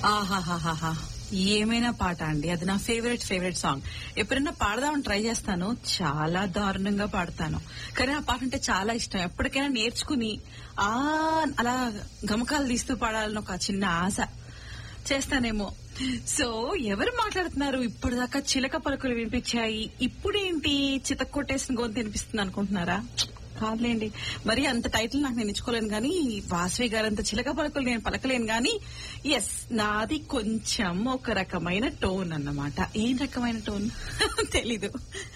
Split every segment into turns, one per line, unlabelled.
ఆహాహాహా ఏమైనా పాట అండి అది నా ఫేవరెట్ ఫేవరెట్ సాంగ్ ఎప్పుడైనా పాడదామని ట్రై చేస్తాను చాలా దారుణంగా పాడతాను కానీ ఆ పాట అంటే చాలా ఇష్టం ఎప్పటికైనా నేర్చుకుని ఆ అలా గమకాలు తీస్తూ పాడాలని ఒక చిన్న ఆశ చేస్తానేమో సో ఎవరు మాట్లాడుతున్నారు ఇప్పటిదాకా చిలక పలుకులు వినిపించాయి ఇప్పుడేంటి చితక్ కొట్టేసిన గొంతు వినిపిస్తుంది అనుకుంటున్నారా కాదులేండి మరి అంత టైటిల్ నాకు నేను ఇచ్చుకోలేను కానీ వాసవి గారు అంత చిలక పలుకులు నేను పలకలేను కానీ ఎస్ నాది కొంచెం ఒక రకమైన టోన్ అన్నమాట ఏం రకమైన టోన్ తెలీదు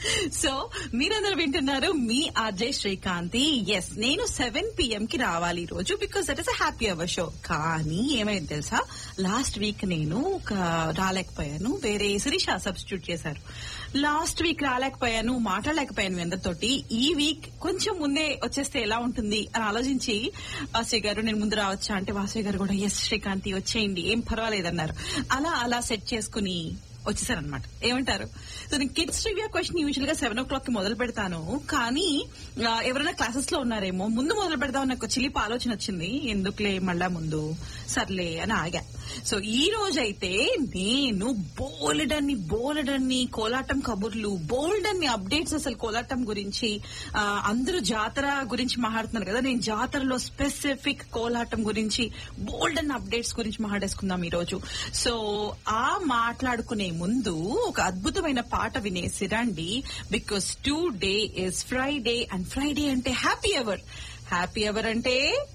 సో మీరందరూ వింటున్నారు మీ ఆర్జే శ్రీకాంతి ఎస్ నేను సెవెన్ పిఎం కి రావాలి ఈ రోజు because that is a happy hour show కానీ ఏమైంది తెలుసా లాస్ట్ వీక్ నేను ఒక రాలేకపోయాను వేరే శిరీష సబ్స్టిట్యూట్ చేశారు లాస్ట్ వీక్ రాలేకపోయాను మాట్లాడలేకపోయాను మీ అందరితోటి ఈ వీక్ కొంచెం ముందే వచ్చేస్తే ఎలా ఉంటుంది అని ఆలోచించి వాసవి గారు నేను ముందు రావచ్చా అంటే వాసవి గారు కూడా ఎస్ శ్రీకాంతి వచ్చేయండి ఏం పర్వాలేదన్నారు అలా అలా సెట్ చేసుకుని వచ్చేసారనమాట ఏమంటారు సో నేను కిడ్స్ ట్రివియా క్వశ్చన్ యూజువల్ గా సెవెన్ ఓ క్లాక్ కి మొదలు పెడతాను కానీ ఆ, ఎవరైనా క్లాసెస్ లో ఉన్నారేమో ముందు మొదలు పెడదాం నాకు చిలిపి ఆలోచన వచ్చింది ఎందుకులే మళ్ళా ముందు సర్లే అని ఆగా సో ఈ రోజైతే నేను బోలెడన్ని బోలెడన్ని కోలాటం కబుర్లు బోల్డన్ని అప్డేట్స్ అసలు కోలాటం గురించి ఆ, అందరూ జాతర గురించి మాట్లాడుతున్నారు కదా నేను జాతరలో స్పెసిఫిక్ కోలాటం గురించి బోల్డన్ అప్డేట్స్ గురించి మాట్లాడేసుకుందాం ఈ రోజు సో ఆ మాట్లాడుకునే ముందు ఒక అద్భుతమైన పాట వినేసి రండి because today is Friday and Friday అంటే హ్యాపీ అవర్ హ్యాపీ అవర్ అంటే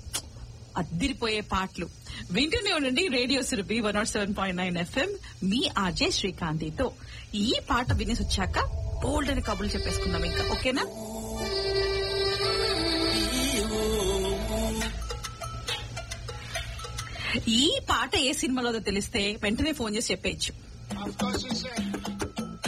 అద్దిరిపోయే పాటలు వింటూనే ఉండండి radio Surabhi one naught seven point nine FM మీ ఆర్జే శ్రీకాంతితో ఈ పాట వినేసి వచ్చాక బోల్డ్ అని కబుర్లు చెప్పేసుకుందాం ఇంకా ఓకేనా ఈ పాట ఏ సినిమాలో తెలిస్తే వెంటనే ఫోన్ చేసి చెప్పేయచ్చు
Of course, you say.